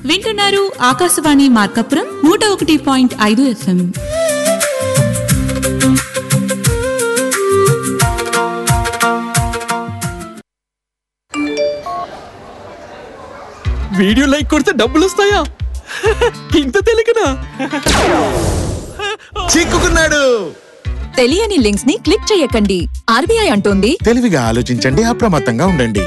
వింటున్నారు ఆకాశవాణి మార్కపురం నూట ఒకటి పాయింట్ ఐదు ఎఫ్ఎం వీడియో లైక్ కొడితే డబ్బులు వస్తాయా ఇంత తెలియకనా చిక్కుకున్నాడు తెలియని లింక్స్ ని క్లిక్ చేయకండి ఆర్బీఐ అంటోంది తెలివిగా ఆలోచించండి అప్రమత్తంగా ఉండండి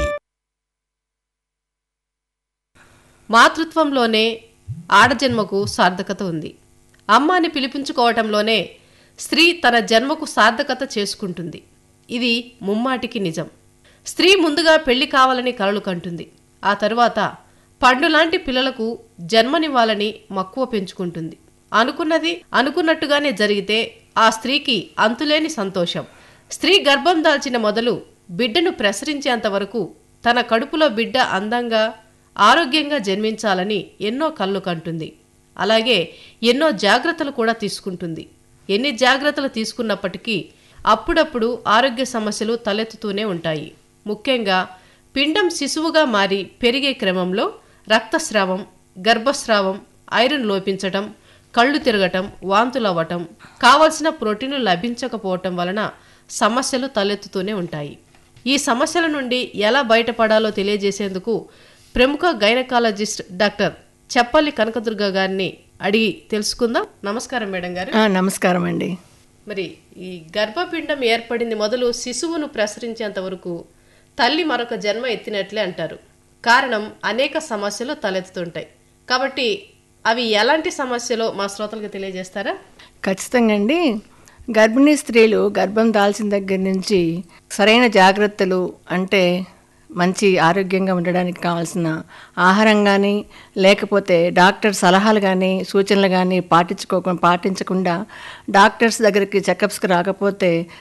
మాతృత్వంలోనే ఆడజన్మకు సార్థకత ఉంది అమ్మ అని పిలిపించుకోవటంలోనే స్త్రీ తన జన్మకు సార్థకత చేసుకుంటుంది ఇది ముమ్మాటికి నిజం స్త్రీ ముందుగా పెళ్లి కావాలని కలలు కంటుంది ఆ తరువాత పండులాంటి పిల్లలకు జన్మనివ్వాలని మక్కువ పెంచుకుంటుంది అనుకున్నది అనుకున్నట్టుగానే జరిగితే ఆ స్త్రీకి అంతులేని సంతోషం స్త్రీ గర్భం దాల్చిన మొదలు బిడ్డను ప్రసరించేంత వరకు తన కడుపులో బిడ్డ అందంగా ఆరోగ్యంగా జన్మించాలని ఎన్నో కళ్ళు కంటుంది అలాగే ఎన్నో జాగ్రత్తలు కూడా తీసుకుంటుంది ఎన్ని జాగ్రత్తలు తీసుకున్నప్పటికీ అప్పుడప్పుడు ఆరోగ్య సమస్యలు తలెత్తుతూనే ఉంటాయి ముఖ్యంగా పిండం శిశువుగా మారి పెరిగే క్రమంలో రక్తస్రావం గర్భస్రావం ఐరన్ లోపించటం కళ్ళు తిరగటం వాంతులవ్వటం కావలసిన ప్రోటీన్లు లభించకపోవటం వలన సమస్యలు తలెత్తుతూనే ఉంటాయి ఈ సమస్యల నుండి ఎలా బయటపడాలో తెలియజేసేందుకు ప్రముఖ గైనకాలజిస్ట్ డాక్టర్ చెప్పల్లి కనకదుర్గ గారిని అడిగి తెలుసుకుందాం నమస్కారం మేడం గారు ఆ, నమస్కారం అండి మరి ఈ గర్భపిండం ఏర్పడింది మొదలు శిశువును ప్రసరించేంత వరకు తల్లి మరొక జన్మ ఎత్తినట్లే అంటారు కారణం అనేక సమస్యలు తలెత్తుతుంటాయి కాబట్టి అవి ఎలాంటి సమస్యలో మా శ్రోతలకు తెలియజేస్తారా ఖచ్చితంగా అండి గర్భిణీ స్త్రీలు గర్భం దాల్చిన దగ్గర నుంచి సరైన జాగ్రత్తలు అంటే మంచి ఆరోగ్యంగా ఉండడానికి కావాల్సిన ఆహారం కానీ లేకపోతే డాక్టర్ సలహాలు కానీ సూచనలు కానీ పాటించుకోకుండా పాటించకుండా డాక్టర్స్ దగ్గరికి చెకప్స్కి రాకపోతే